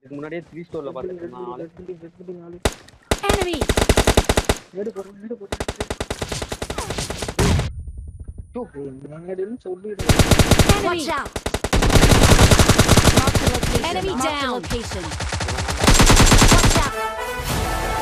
இதுக்கு முன்னாடியே த்ரீ ஸ்டோர்ல பார்த்துட்டு இருந்தான் ஆளு Enemy! Enemy! Watch out! Mark the location. Enemy down. location. Watch out!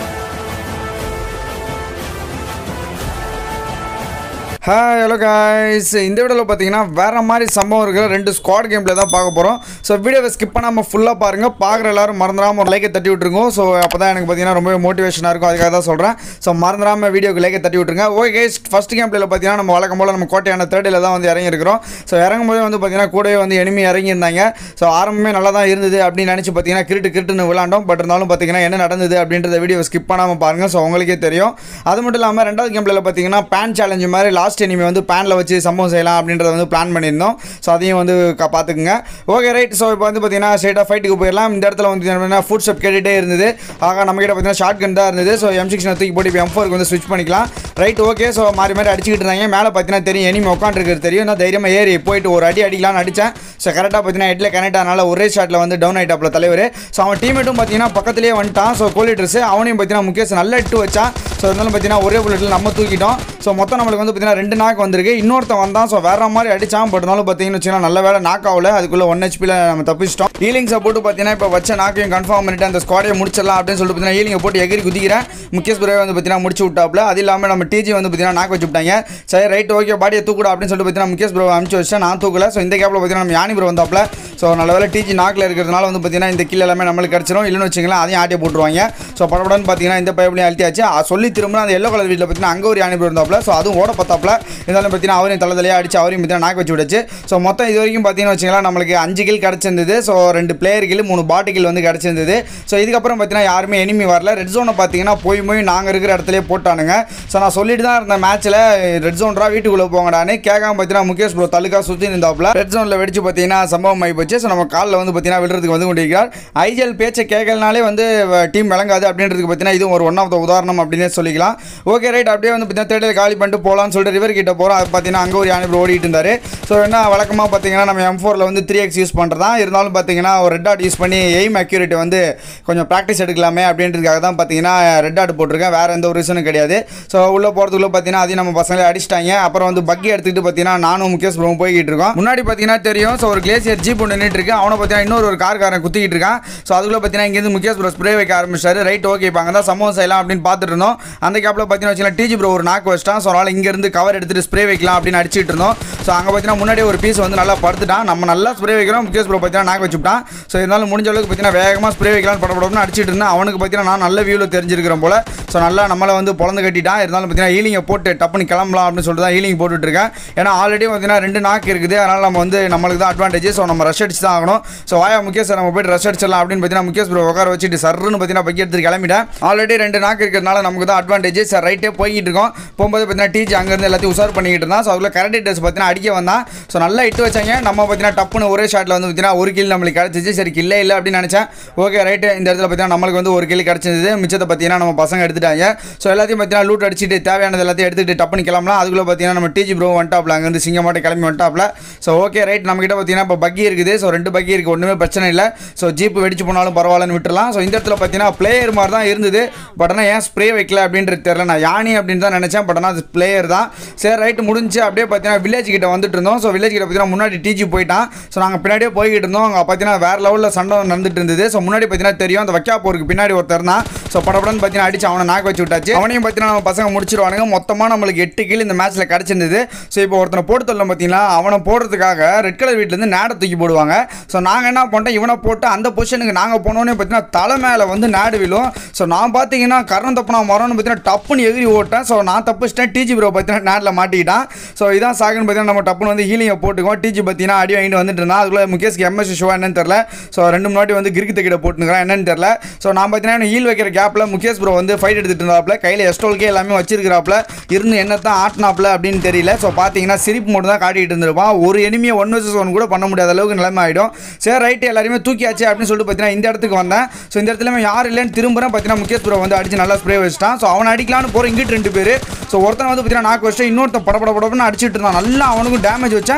Hi hello guys இந்த வீடியோவில் பார்த்தீங்கன்னா வேறு மாதிரி சம்பவம் இருக்கிற ரெண்டு ஸ்குவாட் கேம்ல தான் பார்க்க போகிறோம் ஸோ வீடியோவை ஸ்கிப் பண்ணாமல் ஃபுல்லாக பாருங்கள் பார்க்குற எல்லாரும் மறந்துடாமல் ஒரு லைக்கை தட்டி விட்ருங்க ஸோ அப்போ தான் எனக்கு பார்த்தீங்கன்னா ரொம்பவே மோட்டிவேஷனாக இருக்கும் அதுக்காக தான் சொல்கிறேன் ஸோ மறந்துடாமல் வீடியோக்கு லைக்கை தட்டி விட்ருங்க ஓகே கைஸ் ஃபஸ்ட் கேம் பிளேல பார்த்தீங்கன்னா நம்ம வழக்கம் போல் நம்ம கோட்டையான தேர்டில் தான் வந்து இறங்கியிருக்கிறோம் ஸோ இறங்கும்போது வந்து பார்த்தீங்கன்னா கூடவே வந்து எனிமி இறங்கியிருந்தாங்க ஸோ ஆரம்பமே நல்லா தான் இருந்தது அப்படின்னு நினச்சி பார்த்தீங்கன்னா கிரிட்டு கிரிட்டுன்னு விளாண்டோம் பட் இருந்தாலும் பார்த்தீங்கன்னா என்ன நடந்தது அப்படின்றத வீடியோ ஸ்கிப் பண்ணாமல் பாருங்கள் ஸோ உங்களுக்கே தெரியும் அது மட்டும் இல்லாமல் ரெண்டாவது கேம் பிளேல பார்த்தீங்கன்னா பேன் சேலஞ்சு மாதிரி லாஸ்ட் எனிமி வந்து பேனில் வச்சு சம்பவம் செய்யலாம் அப்படின்றத வந்து பிளான் பண்ணியிருந்தோம் ஸோ அதையும் வந்து க- பார்த்துக்குங்க ஓகே ரைட் ஸோ இப்போ வந்து பார்த்தீங்கன்னா ஸ்ட்ரைட்டாக ஃபைட்டுக்கு போயிடலாம் இந்த இடத்துல வந்து என்ன ஃபுட் ஸ்டெப் கேட்டுகிட்டே இருந்தது ஆக நம்மகிட்ட பார்த்தீங்கன்னா ஷார்ட் கன் தான் இருந்தது ஸோ எம் சிக்ஸ் தூக்கி போட்டு இப்போ எம் ஃபோருக்கு வந்து ஸ்விட்ச் பண்ணிக்கலாம் ரைட் ஓகே ஸோ மாறி மாறி அடிச்சுக்கிட்டு இருந்தாங்க மேலே பார்த்தீங்கன்னா தெரியும் எனிமி உட்காந்துருக்கிறது தெரியும் நான் தைரியமாக ஏறி போயிட்டு ஒரு அடி அடிக்கலாம்னு அடித்தேன் ஸோ கரெக்டாக பார்த்தீங்கன்னா ஹெட்டில் கனெக்ட் ஆனால ஒரே ஷாட்டில் வந்து டவுன் ஆகிட்டாப்ல தலைவர் ஸோ அவன் டீமேட்டும் பார்த்தீங்கன்னா பக்கத்துலேயே வந்துட்டான் ஸோ கோலி ட்ரெஸ் அவனையும் பார்த்தீங்கன்னா முகேஷ் நல்ல இட்டு வச்சான் ஸோ இருந்தாலும் பார்த்தீங்கன்னா ஒரே புல்லட்டில் நம்ம தூக்கிட்டோம் ஸோ மொத்தம் நம்மளுக்கு வந்து பார்த்தீங்கன்னா ரெண்டு நாக்கு வந்திருக்கு இன்னொருத்தன் வந்தான் ஸோ வேற மாதிரி அடிச்சான் பட் இருந்தாலும் பார்த்தீங்கன்னு வச்சுக்கோங்க நல்ல வேலை நாக் ஆகல அதுக்குள்ள ஒன் ஹெச்பியில் நம்ம தப்பிச்சிட்டோம் ஹீலிங்ஸை போட்டு பார்த்தீங்கன்னா இப்போ வச்ச நாக்கையும் கன்ஃபார்ம் பண்ணிட்டு அந்த ஸ்குவாடையை முடிச்சிடலாம் அப்படின்னு சொல்லிட்டு பார்த்தீங்கன்னா ஹீலிங்கை போட்டு எகிரி குதிக்கிறேன் முகேஷ் பிரே வந்து பார்த்தீங்கன்னா முடிச்சு விட்டாப்ல அது இல்லாமல் நம்ம டிஜி வந்து பார்த்தீங்கன்னா நாக்கு வச்சு விட்டாங்க சரி ரைட் ஓகே பாடியை தூக்குடா அப்படின்னு சொல்லிட்டு பார்த்தீங்கன்னா முகேஷ் ப்ரோ அனுப்பிச்சு வச்சேன் நான் தூக்கல ஸோ இந்த கேப்பில் பார்த்தீங்கன்னா நம்ம யானி ப்ரோ வந்தாப்ல ஸோ நல்ல வேலை டிஜி நாக்கில் இருக்கிறதுனால வந்து பார்த்தீங்கன்னா இந்த கில் எல்லாமே நம்மளுக்கு கிடச்சிரும் இல்லைன்னு வச்சுங்களேன் அதையும் ஆட்டியை போட்டுருவாங்க ஸோ படப்படன்னு பார்த்தீங்கன்னா இந்த பைப்லையும் அழுத்தியாச்சு அ- சொல்லி திரும்ப அந்த எல்லோ கலர் வீட்டில் பார்த்தீங்கன்னா அங்கே ஒரு யானி ப்ரோ இருந்தாப்ல ஸோ அதுவும் ஓட பார்த்தாப்ல இருந்தாலும் பார்த்தீங்கன்னா அவரையும் தலை தலையாக அடிச்சு அவரையும் பார்த்தீங்கன்னா நாக்கு வச்சு விடுச்சு ஸோ மொத்தம் இது வரைக்கும் பார்த்தீங்கன்னா வச்சுங்களேன் நம்மளுக்கு அஞ்சு கில் கிடச்சிருந்தது ஸோ ரெண்டு பிளேயர் கில் மூணு பாட்டு கில் வந்து கிடச்சிருந்தது ஸோ இதுக்கப்புறம் பார்த்தீங்கன்னா யாருமே எனிமி வரல ரெட் ஜோனை பார்த்தீங்கன்னா போய் போய் நாங்கள் இருக்கிற இடத்துலயே போட்டானுங்க ஸோ நான் சொல்லிட்டு தான் இருந்தேன் மேட்ச்சில் ரெட் ஜோன்ரா வீட்டுக்குள்ளே போங்கடான்னு கேட்காம பார்த்தீங்கன்னா முகேஷ் ப்ரோ தலுக்கா சுற்றி இருந்தாப்ல ரெட் ஜோனில் வெடிச்சு பார்த்தீங்கன்னா சம்பவம் ஆகி போச்சு ஸோ நம்ம காலில் வந்து பார்த்தீங்கன்னா விடுறதுக்கு வந்து கொண்டிருக்கிறார் ஐஜிஎல் பேச்சை கேட்கலனாலே வந்து டீம் விளங்காது அப்படின்றதுக்கு பார்த்தீங்கன்னா இது ஒரு ஒன் ஆஃப் த உதாரணம் அப்படின்னே சொல்லிக்கலாம் ஓகே ரைட் அப்படியே வந்து பார்த்தீங்கன்னா தேர்ட்டில் காலி பண்ணிட்டு போகலான்னு சொல்லிட்டு ரிவர் கிட்ட போகிறோம் அது பார்த்தீங்கன்னா அங்கே ஒரு யானை ஓடிட்டு இருந்தார் ஸோ என்ன வழக்கமாக பார்த்தீங்கன்னா நம்ம எம் ஃபோரில் வந்து த்ரீ எக்ஸ் யூஸ் பண்ணுறதா இருந்தாலும் பார்த்தீங்கன்னா ஒரு ரெட் டாட் யூஸ் பண்ணி எய்ம் அக்யூரேட் வந்து கொஞ்சம் ப்ராக்டிஸ் எடுக்கலாமே அப்படின்றதுக்காக தான் பார்த்தீங்கன்னா ரெட் டாட் போட்டிருக்கேன் வேறு எந்த ஒரு ரீசனும் கிடையாது ஸோ உள்ளே போகிறதுக்குள்ள பார்த்தீங்கன்னா அதையும் நம்ம பசங்களே அடிச்சிட்டாங்க அப்புறம் வந்து பக்கி எடுத்துக்கிட்டு பார்த்தீங்கன்னா நானும் முகேஷ் ப்ரோவும் போய்கிட்டு இருக்கோம் முன்னாடி பார்த்தீங்கன்னா தெரியும் ஸோ ஒரு கிளேசியர் ஜீப் ஒன்று நின்றுட்டு இருக்கு அவனை பார்த்தீங்கன்னா இன்னொரு ஒரு கார்காரன் குத்திக்கிட்டு இருக்கான் ஸோ அதுக்குள்ள பார்த்தீங்கன்னா இங்கேருந்து முகேஷ் ப்ரோ ஸ்ப்ரே வைக்க ஆரம்பிச்சாரு ரைட் ஓகே இப்போ அங்கே தான் சம்பவம் செய்யலாம் அப்படின்னு பார்த்துட்டு இருந்தோம் அந்த கேப்பில் பார்த்தீங்கன்னா வச்சுக்கலாம் டிஜி ப்ரோ ஒரு நாக்கு வச்சிட்டான் ஸோ அதனால் இங்கேருந்து கவர் எடுத்துட்டு ஸ்ப்ரே வைக்கலாம் அப்படின்னு அடிச்சிட்டு இருந்தோம் ஸோ அங்கே பார்த்தீங்கன்னா முன்னாடி ஒரு பீஸ் வந்து நல்லா படுத்துட்டான் நம்ம நல்லா ஸ்ப்ரே வைக்கிறோம் முகேஷ் ப்ரோ பார்த்தீங்கன்னா நாக்கு வச்சுட்டான் ஸோ இருந்தாலும் முடிஞ்ச அளவுக்கு பார்த்தீங்கன்னா வேகமாக ஸ்ப்ரே வைக்கலாம்னு படப்படம்னு அடிச்சிட்டு இருந்தேன் அவனுக்கு பார்த்தீங்கன்னா நான் நல்ல வியூவில் தெரிஞ்சிருக்கிறேன் போல ஸோ நல்லா நம்மளை வந்து பொழந்து கட்டிட்டான் இருந்தாலும் பார்த்தீங்கன்னா ஹீலிங்கை போட்டு டப்புன்னு கிளம்பலாம் அப்படின்னு சொல்லிட்டு தான் ஹீலிங் போட்டுட்டு இருக்கேன் ஏன்னா ஆல்ரெடி பார்த்தீங்கன்னா ரெண்டு நாக்கு இருக்குது அதனால் நம்ம வந்து நம்மளுக்கு தான் அட்வான்டேஜ் ஸோ நம்ம ரஷ் அடிச்சு தான் ஆகணும் ஸோ வாயா முகேஷ் நம்ம போயிட்டு ரஷ் அடிச்சிடலாம் அப்படின்னு பார்த்தீங்கன்னா முகேஷ் ப்ரோ உட்கார வச்சுட்டு சர்ன்னு பார்த்தீங்கன்னா பக்கி எடுத்துட்டு கிளம்பிட்டேன் ஆல்ரெடி ரெண்டு நாக்கு இருக்கிறதுனால நமக்கு தான் அட்வான்டேஜ் சார் ரைட்டே போய்கிட்டு இருக்கோம் போகும்போது பார்த்தீங்கன்னா டீச் அங்கேருந்து எல்லாத்தையும் உசார் பண்ணிக்கிட்டு இருந்தான் ஸோ அதில் கரண்ட் டேஸ் பார்த்தீங்கன்னா அடிக்க வந்தான் ஸோ நல்லா இட்டு வச்சாங்க நம்ம பார்த்தீங்கன்னா டப்புன்னு ஒரே ஷாட்டில் வந்து பார்த்தீங்கன்னா ஒரு கில் நம்மளுக்கு கிடச்சிச்சு சரி கில்லே இல்லை அப்படின்னு நினச்சேன் ஓகே ரைட்டு இந்த இடத்துல பார்த்தீங்கன்னா நம்மளுக்கு வந்து ஒரு கில் கிடச்சிருந்தது மிச்சத்தை பார்த்தீங்கன்னா நம்ம பசங்க எடுத்துட்டாங்க ஸோ எல்லாத்தையும் பார்த்தீங்கன்னா லூட் அடிச்சுட்டு தேவையானது எல்லாத்தையும் எடுத்துகிட்டு டப்புன்னு கிளம்பலாம் அதுக்குள்ளே பார்த்தீங்கன்னா நம்ம டிஜி ப்ரோ வந்துட்டாப்ல அங்கேருந்து சிங்கமாட்டை கிளம்பி வந்துட்டாப்ல ஸோ ஓகே ரைட் நம்மகிட்ட பார்த்தீங்கன்னா இப்போ பக்கி இருக்குது ஸோ ரெண்டு பக்கி இருக்குது ஒன்றுமே பிரச்சனை இல்லை ஸோ ஜீப் வெடிச்சு போனாலும் பரவாயில்லன்னு விட்டுறலாம் ஸோ இந்த இடத்துல பார்த்தீங்கன்னா பிளேயர் மாதிரி தான் இருந்தது பட் ஆனால் ஏன் ஸ்ப்ரே வைக்கல அப்படின்றது தெரியல நான் யானி அப்படின்னு தான் நினச்சேன் பட் ஆனால் அது பிளேயர் தான் சரி ரைட்டு முடிஞ்சு அப்படியே பார்த்தீங்கன்னா வில்லேஜ் கிட்ட வந்துட்டு இருந்தோம் ஸோ வில்லேஜ் கிட்ட பார்த்தீங்கன்னா முன்னாடி டிஜி போயிட்டான் ஸோ நாங்கள் பின்னாடியே போய்கிட்டு இருந்தோம் அங்கே பார்த்தீங்கன்னா வேறு லெவலில் சண்டை நடந்துட்டு இருந்தது ஸோ முன்னாடி பார்த்தீங்கன்னா தெரியும் அந்த வைக்கா போருக்கு பின்னாடி ஒருத்தர் தான் ஸோ படப்படன்னு பார்த்தீங்கன்னா அடிச்சு அவனை நாக்கு வச்சு விட்டாச்சு அவனையும் பார்த்தீங்கன்னா நம்ம பசங்க முடிச்சிருவானுங்க மொத்தமாக நம்மளுக்கு எட்டு கீழ் இந்த மேட்ச்சில் கிடச்சிருந்தது ஸோ இப்போ ஒருத்தனை போட்டு தரலாம் பார்த்தீங்கன்னா அவனை போடுறதுக்காக ரெட் கலர் வீட்டிலேருந்து நேடை தூக்கி போடுவாங்க ஸோ நாங்கள் என்ன பண்ணிட்டோம் இவனை போட்டு அந்த பொசிஷனுக்கு நாங்கள் போனோன்னே பார்த்தீங்கன்னா தலை மேலே வந்து நேடு விழும் ஸோ நான் பார்த்தீங்கன்னா கரணம் தப்புனா மரம்னு பார்த்தீங்கன்னா டப்புன்னு எகிரி ஓட்டேன் ஸோ நான் தப்பிச்சிட்டேன் டிஜி ப்ரோ பார்த்தீங்கன்னா நேரில் மாட்டிக்கிட்டான் ஸோ இதான் சாகுன்னு பார்த்தீங்கன்னா நம்ம டப்புன்னு வந்து ஹீலிங்கை போட்டுக்குவோம் டிஜி பார்த்தீங்கன்னா அடி வாங்கிட்டு வந்துட்டு இருந்தான் அதுக்குள்ள முகேஷ்க்கு எம்எஸ் ஷோ என்னன்னு தெரில ஸோ ரெண்டு முன்னாடி வந்து கிரிக்கெட் தக்கிட்ட போட்டுக்கிறேன் என்னன்னு தெரில ஸோ நான் பார்த்தீங்கன்னா ஹீல் வைக்கிற கேப்பில் முகேஷ் ப்ரோ வந்து ஃபைட் எடுத்துட்டு இருந்தாப்ல கையில் எஸ்டோல்கே எல்லாமே வச்சிருக்கிறாப்ல இருந்து என்ன தான் ஆட்டினாப்ல அப்படின்னு தெரியல ஸோ பார்த்தீங்கன்னா சிரிப்பு மட்டும் தான் காட்டிட்டு இருந்திருப்பான் ஒரு எனிமியை ஒன் வர்சஸ் ஒன் கூட பண்ண முடியாத அளவுக்கு நிலைமை ஆகிடும் சரி ரைட்டு எல்லாருமே தூக்கியாச்சு அப்படின்னு சொல்லிட்டு பார்த்தீங்கன்னா இந்த இடத்துக்கு வந்தேன் ஸோ இந்த இடத்துல யார் இல்லைன்னு திரும்புறேன் பார்த்தீங்கன்னா முகேஷ் ப்ரோ வந்து அடிச்சு நல்லா ஸ்ப்ரே வச்சிட்டான் ஸோ அவனை அடிக்கலான்னு போகிற இங்கிட்டு ரெண்டு பேர் ஸோ ஒருத்தன் வந்து பார்த்தீங்கன்னா நாக்கு வச்சுட்டு இன்னொருத்தன் பட பட படப்படன்னு அடிச்சிட்டு இருந்தான் நல்லா அவனுக்கும் டேமேஜ் வச்சேன்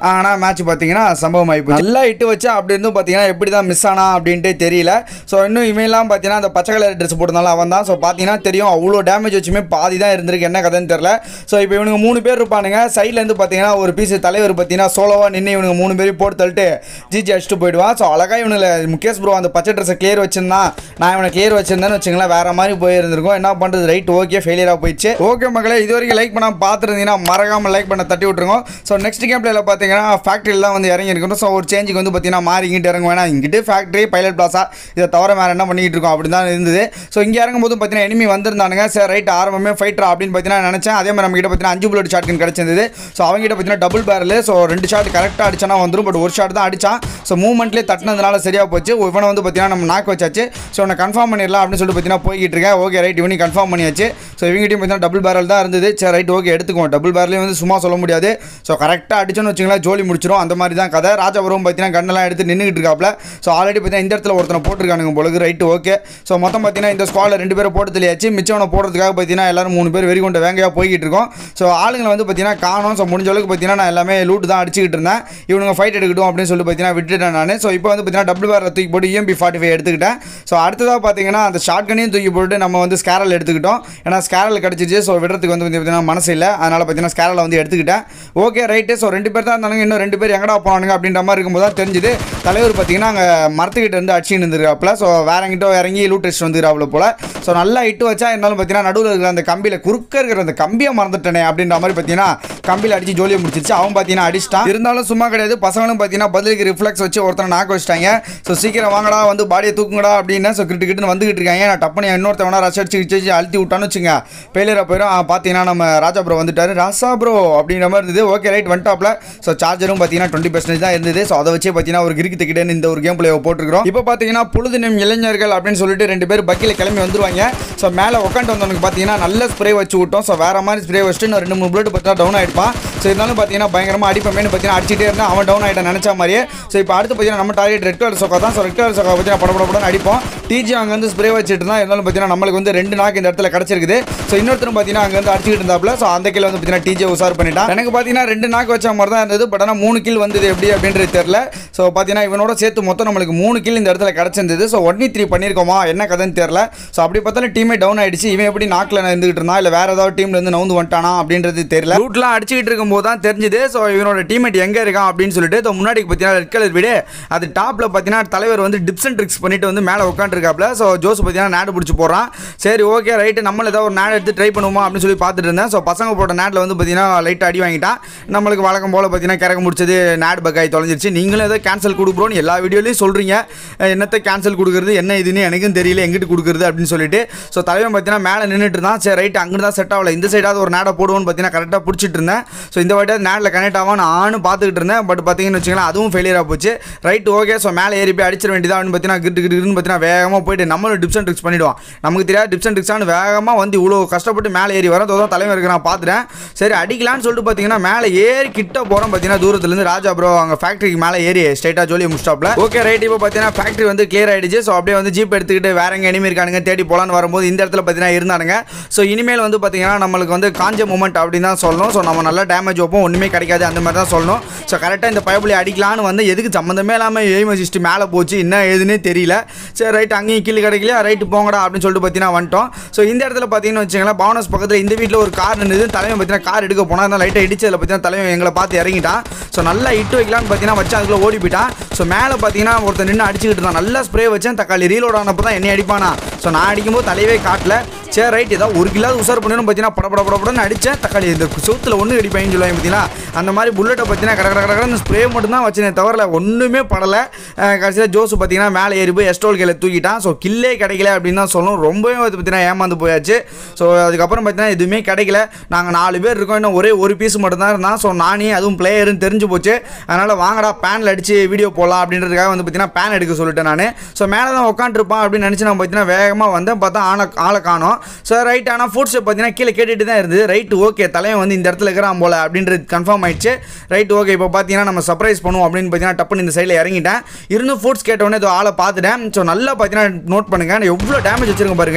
ஆனால் மேட்ச் பார்த்தீங்கன்னா சம்பவம் ஆகிப்போச்சு நல்லா இட்டு வச்சு அப்படி இருந்தும் பார்த்தீங்கன்னா எப்படி தான் மிஸ் ஆனா அப்படின்ட்டு தெரியல ஸோ இன்னும் இவன்லாம் பார்த்தீங்கன்னா அந்த பச்சை கலர் ட்ரெஸ் போட்டிருந்தாலும் அவன் தான் ஸோ பார்த்தீங்கன்னா தெரியும் அவ்வளோ டேமேஜ் வச்சுமே பாதி தான் இருந்திருக்கு என்ன கதைன்னு தெரில ஸோ இப்போ இவனுங்க மூணு பேர் இருப்பானுங்க சைட்லேருந்து பார்த்தீங்கன்னா ஒரு பீஸ் தலைவர் பார்த்தீங்கன்னா சோலோவாக நின்று இவனுங்க மூணு பேரும் போட்டு தள்ளிட்டு ஜிஜி அடிச்சுட்டு போயிடுவான் ஸோ அழகாக இவனுல முகேஷ் ப்ரோ அந்த பச்சை ட்ரெஸ்ஸை கிளியர் வச்சிருந்தான் நான் இவனை கிளியர் வச்சிருந்தேன்னு வச்சுங்களேன் வேற மாதிரி போயிருந்திருக்கும் என்ன பண்ணுறது ரைட் ஓகே ஃபெயிலியராக போயிடுச்சு ஓகே மக்களே இது வரைக்கும் லைக் பண்ணாம பார்த்துருந்தீங்கன்னா மறக்காம லைக் பண்ண தட்டி விட்டுருங்க ஸோ நெக்ஸ்ட் கேம் பிளேல பார்த்தீங்கன்னா ஃபேக்ட்ரியில் தான் வந்து இறங்கி இருக்கணும் ஸோ ஒரு சேஞ்சுக்கு வந்து பார்த்தீங்கன்னா மாறி இங்கிட்டு இறங்க வேணாம் இங்கிட்டு ஃபேக்ட்ரி பைலட் பிளாஸா இதை தவிர வேறு என்ன பண்ணிட்டு இருக்கோம் அப்படி தான் இருந்தது ஸோ இங்கே இறங்கும் போது பார்த்தீங்கன்னா enemy வந்திருந்தானுங்க சரி ரைட் ஆரம்பமே ஃபைட்டரா அப்படின்னு பார்த்தீங்கன்னா நினச்சேன் அதே மாதிரி நம்ம கிட்ட பார்த்தீங்கன்னா அஞ்சு புல்லட் ஷாட்கன் கிடச்சிருந்தது ஸோ அவங்க கிட்ட பார்த்தீங்கன்னா டபுள் பேரல் ஸோ ரெண்டு ஷாட் கரெக்டாக அடிச்சானா வந்துடும் பட் ஒரு ஷாட் தான் அடிச்சான் ஸோ மூவ்மெண்ட்லேயே தட்டினதுனால சரியாக போச்சு இவனை வந்து பார்த்தீங்கன்னா நம்ம நாக்கு வச்சாச்சு ஸோ இவனை கன்ஃபார்ம் பண்ணிடலாம் அப்படின்னு சொல்லிட்டு பார்த்தீங்கன்னா போய்கிட்டு இருக்கேன் ஓகே ரைட் இவனையும் கன்ஃபார்ம் பண்ணியாச்சு ஸோ இவங்ககிட்டயும் பார்த்தீங்கன்னா டபுள் பேரல் தான் இருந்தது சரி ரைட் ஓகே எடுத்துக்குவோம் டபுள் பேரலையும் வந்து சும்மா சொல்ல முடியாது ஸோ கரெக்டாக அடிச்சோன்னு வச்சுங்களேன் ஜோலி முடிச்சிடும் அந்த மாதிரி தான் கதை ராஜாபுரம் பார்த்தீங்கன்னா கண்ணெல்லாம் எடுத்து நின்றுக்கிட்டு இருக்காப்ல ஸோ ஆல்ரெடி பார்த்தீங்கன்னா இந்த இடத்துல ஒருத்தனை போட்டிருக்கானுங்க பொழுது ரைட்டு ஓகே ஸோ மொத்தம் பார்த்தீங்கன்னா இந்த ஸ்குவாடில் ரெண்டு பேரை போட்டு தெரியாச்சு மிச்சவனை போடுறதுக்காக பார்த்தீங்கன்னா எல்லாரும் மூணு பேர் வெறி கொண்ட வேங்கையாக போய்கிட்டு இருக்கோம் ஸோ ஆளுங்களை வந்து பார்த்தீங்கன்னா காணும் ஸோ முடிஞ்ச அளவுக்கு பார்த்தீங்கன்னா நான் எல்லாமே லூட் தான் அடிச்சுக்கிட்டு இருந்தேன் இவனுங்க ஃபைட் எடுக்கட்டும் அப்படின்னு சொல்லி பார்த்தீங்கன்னா விட்டுட்டேன் நான் ஸோ இப்போ வந்து பார்த்தீங்கன்னா டபுள் பேர் தூக்கி போட்டு இஎம்பி ஃபார்ட்டி ஃபைவ் எடுத்துக்கிட்டேன் ஸோ அடுத்ததாக பார்த்தீங்கன்னா அந்த ஷார்ட் கனையும் தூக்கி போட்டு நம்ம வந்து ஸ்கேரல் எடுத்துக்கிட்டோம் ஏன்னா ஸ்கேரல் கிடச்சிச்சு ஸோ விடுறதுக்கு வந்து பார்த்தீங்கன்னா மனசு இல்லை அதனால் பார்த்தீங்கன்னா ஸ்கேரலை வந்து எடுத்துக்கிட்டேன் ஓகே ரைட்டு ஸோ ரெண்டு பேர் தான் இருந்தாங்க இன்னும் ரெண்டு பேர் எங்கடா போனானுங்க அப்படின்ற மாதிரி இருக்கும்போது தான் தெரிஞ்சுது தலைவர் பார்த்தீங்கன்னா அங்கே மரத்துக்கிட்ட இருந்து அடிச்சுன்னு இருந்திருக்காப்புல ஸோ வேற எங்கிட்ட இறங்கி லூட் டெஸ்ட் வந்துருக்காப்புல போல ஸோ நல்லா இட்டு வச்சா இருந்தாலும் பார்த்தீங்கன்னா நடுவில் இருக்கிற அந்த கம்பியில் குறுக்க இருக்கிற அந்த கம்பியை மறந்துட்டேனே அப்படின்ற மாதிரி பார்த்தீங்கன்னா கம்பியில் அடிச்சு ஜோலியை முடிச்சிருச்சு அவன் பார்த்தீங்கன்னா அடிச்சிட்டான் இருந்தாலும் சும்மா கிடையாது பசங்களும் பார்த்தீங்கன்னா பதிலுக்கு ரிஃப்ளெக்ஸ் வச்சு ஒருத்தனை நாக்க வச்சிட்டாங்க ஸோ சீக்கிரம் வாங்கடா வந்து பாடியை தூக்குங்கடா அப்படின்னு ஸோ கிட்டு கிட்டுன்னு வந்துகிட்டு இருக்காங்க நான் டப்புனு இன்னொருத்தவனா ரஷ் அடிச்சு வச்சு அழுத்தி விட்டான்னு வச்சுங்க பேலியரா போயிடும் ஆ, பார்த்தீங்கன்னா நம்ம ராஜா ப்ரோ வந்துட்டாரு ராசா ப்ரோ அப்படின்ற மாதிரி இருந்தது ஓகே ரைட் வந்துட்டாப்ல ஸோ சார்ஜரும் பார்த்தீங்கன்னா டுவெண்ட்டி பர்சன்டேஜ் தான் இருந்தது ஸோ அதை வச்சே பார்த்தீங்கன்னா ஒரு கிரிக்கெட் கிட்டே இந்த ஒரு கேம் பிளேயை போட்டுருக்கோம் இப்போ பார்த்தீங்கன்னா பொழுதுனும் இளைஞர்கள் அப்படின்னு சொல்லிட்டு ரெண்டு பேர் பக்கியில் கிளம்பி வந்துருவாங்க ஸோ மேலே உட்காந்து வந்தவனுக்கு பார்த்தீங்கன்னா நல்ல ஸ்ப்ரே வச்சு விட்டோம் ஸோ வேற மாதிரி ஸ்ப்ரே வச்சுட்டு இன்னும் ரெண்டு மூணு புல்லட் பார்த்தா டவுன் ஆயிடுப்பான் ஸோ இருந்தாலும் பார்த்தீங்கன்னா பயங்கரமாக அடிப்பமேனு பார்த்தீங்கன்னா அடிச்சிட்டே இருந்தால் அவன் டவுன் ஆகிட்ட நினச்ச மாதிரியே ஸோ இப்போ அடுத்து பார்த்தீங்கன்னா நம்ம டார்கெட் ரெட் கலர் சொக்கா தான் ஸோ ரெட் கலர் சொக்கா பார்த்தீங்கன்னா பட பட படன்னு அடிப்போம் டிஜி அங்கே வந்து ஸ்ப்ரே வச்சுட்டு தான் இருந்தாலும் பார்த்தீங்கன்னா நம்மளுக்கு வந்து ரெண்டு நாக்கு இந்த இடத்துல கிடச்சிருக்குது ஸோ இன்னொருத்தரும் பார்த்தீங்கன்னா அங்கே வந்து அடிச்சுட்டு இருந்தாப்ல ஸோ அந்த கீழே வந்து பார்த்தீங்கன்னா டிஜே உசார் பண்ணிட்டான் எனக்கு பார்த்தீங்கன்னா ரெண்டு நாக்கு வச்ச மாதிரி தான் இருந்தது பட் ஆனால் மூணு கில் வந்தது எப்படி அப்படின்றது தெரியல ஸோ பார்த்தீங்கன்னா இவனோட சேர்த்து மொத்தம் நம்மளுக்கு மூணு கில் இந்த இடத்துல கிடச்சிருந்தது ஸோ ஒன் த்ரீ பண்ணியிருக்கோமா என்ன கதைன்னு தெரியல ஸோ அப்படி பார்த்தாலும் டீமே டவுன் ஆயிடுச்சு இவன் எப்படி நாக்கில் இருந்துகிட்டு இருந்தான் இல்லை வேற ஏதாவது டீம்ல இருந்து நவுந்து வந்துட்டானா அப்படின்றது தெரியல ரூட்லாம் அடிச்சுக்கிட்டு இருக்கும்போது தான் தெரிஞ்சுது ஸோ இவனோட டீமேட் எங்கே இருக்கான் அப்படின்னு சொல்லிட்டு ஸோ முன்னாடி பார்த்தீங்கன்னா ரெட் கலர் வீடு அது டாப்பில் பார்த்தீங்கன்னா தலைவர் வந்து டிப்ஸ் அண்ட் ட்ரிக்ஸ் பண்ணிட்டு வந்து மேலே உட்காந்துருக்காப்ல ஸோ ஜோஸ் பார்த்தீங்கன்னா நேடு பிடிச்சி போகிறான் சரி ஓகே ரைட்டு நம்மள ஏதாவது ஒரு நேட் எடுத்து ட்ரை பண்ணுவோமா அப்படின்னு சொல்லி பார்த்துட்டு இருந்தேன் ஸோ பசங்க போட்ட நேட்டில் வந்து பார்த்தீங்கன்னா லைட்டாக அடி வாங்கிட்டான் நம்மளுக்கு வழக்கம் போல் பார்த்தீங்கன்னா கிறக்க முடிச்சது நேட் பக்காய் தொலைஞ்சிருச்சு நீங்களும் ஏதோ கேன்சல் கொடுக்குறோன்னு எல்லா வீடியோலையும் சொல்கிறீங்க என்னத்தை கேன்சல் கொடுக்குறது என்ன இதுன்னு எனக்கும் தெரியல எங்கிட்டு கொடுக்குறது அப்படின்னு சொல்லிட்டு ஸோ தலைவன் பார்த்தீங்கன்னா மேலே நின்றுட்டு இருந்தான் சரி ரைட் அங்கிட்டு தான் செட் ஆகல இந்த சைடாவது ஒரு நேடை போடுவோன்னு பார்த்தீங்கன்னா கரெக்டாக பிடிச்சிட்டு இருந்தேன் ஸோ இந்த வாட்டியாவது நேடில் கனெக்ட் ஆகும் நானும் பார்த்துக்கிட்டு இருந்தேன் பட் பார்த்தீங்கன்னு வச்சுக்கலாம் அதுவும் ஃபெயிலியராக போச்சு ரைட் ஓகே ஸோ மேலே ஏறி போய் அடிச்சிட வேண்டியதான் பார்த்தீங்கன்னா கிட்டு கிட்டுன்னு பார்த்தீங்கன்னா வேகமாக போயிட்டு நம்மளும் டிப்ஸ் அண்ட் ட்ரிக்ஸ் பண்ணிடுவோம் நமக்கு தெரியாது டிப்ஸ் அண்ட் ட்ரிக்ஸானு வேகமாக வந்து இவ்வளோ கஷ்டப்பட்டு மேலே ஏறி வரோம் தான் தலைவர் இருக்கு நான் பார்த்துட்டேன் சரி அடிக்கலான்னு சொல்லிட்டு பார்த்தீங்கன்னா மேலே ஏறி கிட்ட போகிறோம் பார்த்தீங்கன்னா தூரத்துலேருந்து ராஜா ப்ரோ அங்கே ஃபேக்ட்ரிக்கு மேலே ஏறி ஸ்ட்ரைட்டாக ஜோலி முடிச்சாப்ல ஓகே ரைட் இப்போ பார்த்தீங்கன்னா ஃபேக்ட்ரி வந்து கிளியர் ஆயிடுச்சு ஸோ அப்படியே வந்து ஜீப் எடுத்துக்கிட்டு வேற எங்கே எனிமே இருக்கானுங்க தேடி போகலான்னு வரும்போது இந்த இடத்துல பார்த்தீங்கன்னா இருந்தானுங்க ஸோ இனிமேல் வந்து பார்த்தீங்கன்னா நம்மளுக்கு வந்து காஞ்ச மூமெண்ட் அப்படின்னு தான் சொல்லணும் ஸோ நம்ம நல்லா டேமேஜ் வைப்போம் ஒன்றுமே கிடைக்காது அந்த மாதிரி தான் சொல்லணும் ஸோ கரெக்டாக இந்த பயப்புலி அடிக்கலான்னு வந்து எதுக்கு சம்மந்தமே இல்லாமல் எய்ம் வச்சிட்டு மேலே போச்சு என்ன ஏதுன்னே தெரியல சரி ரைட் அங்கேயும் கீழே கிடைக்கல ரைட்டு போங்கடா அப்படின்னு சொல்லிட்டு பார்த்தீங்கன்னா வந்துட்டோம் ஸோ இந்த இடத்துல பார்த்தீங்கன்னு வச்சுங்களேன் பவனஸ் பக்கத்தில் இந்த வீட்டில் ஒரு கார் நின்றுது தலைவன் பார்த்தீங்கன்னா கார் எடுக்க போனால் தான் லைட்டாக இடிச்சதில் பார்த்தீங்கன்னா தலைவன் எங்களை பார்த்து இறங்கிட்டான் ஸோ நல்லா இட்டு வைக்கலான்னு பார்த்தீங்கன்னா வச்சு அதுக்குள்ள ஓடி போயிட்டான் ஸோ மேலே பார்த்தீங்கன்னா ஒருத்தர் நின்று அடிச்சுக்கிட்டு இருந்தான் நல்லா ஸ்ப்ரே வச்சேன் தக்காளி ரீலோட் ஆனப்போ தான் என்னை அடிப்பானா ஸோ நான் அடிக்கும்போது தலையவே காட்டல சரி ரைட் ஏதாவது ஒரு கிலோ உசார் பண்ணணும் பார்த்தீங்கன்னா பட பட பட படன்னு அடித்தேன் தக்காளி இந்த சோத்தில் ஒன்று அடிப்பேன்னு சொல்லுவாங்க பார்த்தீங்கன்னா அந்த மாதிரி புல்லட்டை பார்த்தீங்கன்னா கட கட கடன்னு ஸ்ப்ரே மட்டும் தான் வச்சேனே தவிர ஒன்றுமே படலை கடைசியில் ஜோஸ் பார்த்தீங்கன்னா மேலே ஏறி போய் எஸ்டோல் கையில் தூக்கிட்டான் ஸோ கில்லே கிடைக்கல அப்படின்னு தான் சொல்லணும் ரொம்பவே வந்து பார்த்தீங்கன்னா ஏமாந்து போயாச்சு ஸோ அதுக்கப்புறம் பார்த்தீங்கன்னா எதுவுமே கிடைக்கல நாங்கள் நாலு பேர் இருக்கோம் இன்னும் ஒரே ஒரு பீஸ் மட்டும் தான் இருந்தான் ஸோ நானே அதுவும் பிளேயருன்னு தெரிஞ்சு போச்சு அதனால் வாங்கடா பேனில் அடித்து வீடியோ போடலாம் அப்படின்றதுக்காக வந்து பார்த்தீங்கன்னா பேன் எடுக்க சொல்லிட்டேன் நான் ஸோ மேலே தான் உட்காந்துருப்பான் அப்படின்னு நினச்சி நான் பார்த்தீங்கன்னா வேகமாக வந்தேன் பார்த்தா ஆளை ஆளை காணோம் ஸோ ரைட் ஆனால் ஃபுட் ஸ்டெப் பார்த்தீங்கன்னா கீழே கேட்டுட்டு தான் இருந்தது ரைட் ஓகே தலைவன் வந்து இந்த இடத்துல இருக்கிறான் போல அப்படின்றது கன்ஃபார்ம் ஆயிடுச்சு ரைட் ஓகே இப்போ பார்த்தீங்கன்னா நம்ம சர்ப்ரைஸ் பண்ணுவோம் அப்படின்னு பார்த்தீங்கன்னா டப்புன்னு இந்த சைடில் இறங்கிட்டேன் இருந்தும் ஃபுட்ஸ் கேட்டவுடனே இதோ ஆளை பார்த்துட்டேன் ஸோ நல்லா பார்த்தீங்கன்னா நோட் பண்ணுங்க நான் எவ்வளோ டேமேஜ் வச்சிருக்கேன் பாருங்க guys.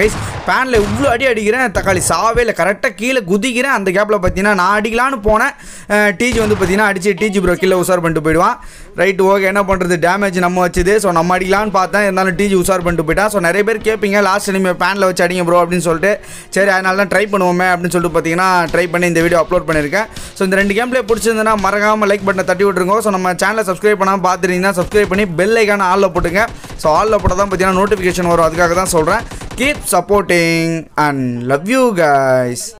பேனில் இவ்வளோ அடி அடிக்கிறேன் தக்காளி சாவே இல்லை கரெக்டாக கீழே குதிக்கிறேன் அந்த கேப்பில் பார்த்தீங்கன்னா நான் அடிக்கலான்னு போனேன் டிஜி வந்து பார்த்தீங்கன்னா அடிச்சு டிஜி ப்ரோ கீழே உசார் பண்ணிட்டு போயிடுவான் ரைட் ஓகே என்ன பண்ணுறது டேமேஜ் நம்ம வச்சுது ஸோ நம்ம அடிக்கலான்னு பார்த்தேன் இருந்தாலும் டிஜி உசார் பண்ணிட்டு போயிட்டான் ஸோ நிறைய பேர் கேட்பீங்க லாஸ்ட் நீங்கள் பேனில் வச்சு அடிங்க ப்ரோ அப்படின்னு சொல்லிட்டு சரி அதனால தான் ட்ரை பண்ணுவோமே அப்படின்னு சொல்லிட்டு பார்த்தீங்கன்னா ட்ரை பண்ணி இந்த வீடியோ அப்லோட் பண்ணியிருக்கேன் ஸோ இந்த ரெண்டு கேம்லேயே பிடிச்சிருந்ததுன்னா மறக்காமல் லைக் பட்டனை தட்டி விட்டுருங்க ஸோ நம்ம சேனலை சப்ஸ்கிரைப் பண்ணாமல் பார்த்துருந்தீங்கன்னா சப்ஸ்கிரைப் பண்ணி பெல் ஐக்கான ஆளில் போட்டுங்க ஸோ ஆளில் போட்டால் தான் பார்த்தீங்கன்னா நோட்டிஃபிகேஷன் வரும் அதுக்காக தான் சொல்கிறேன் keep supporting and love you guys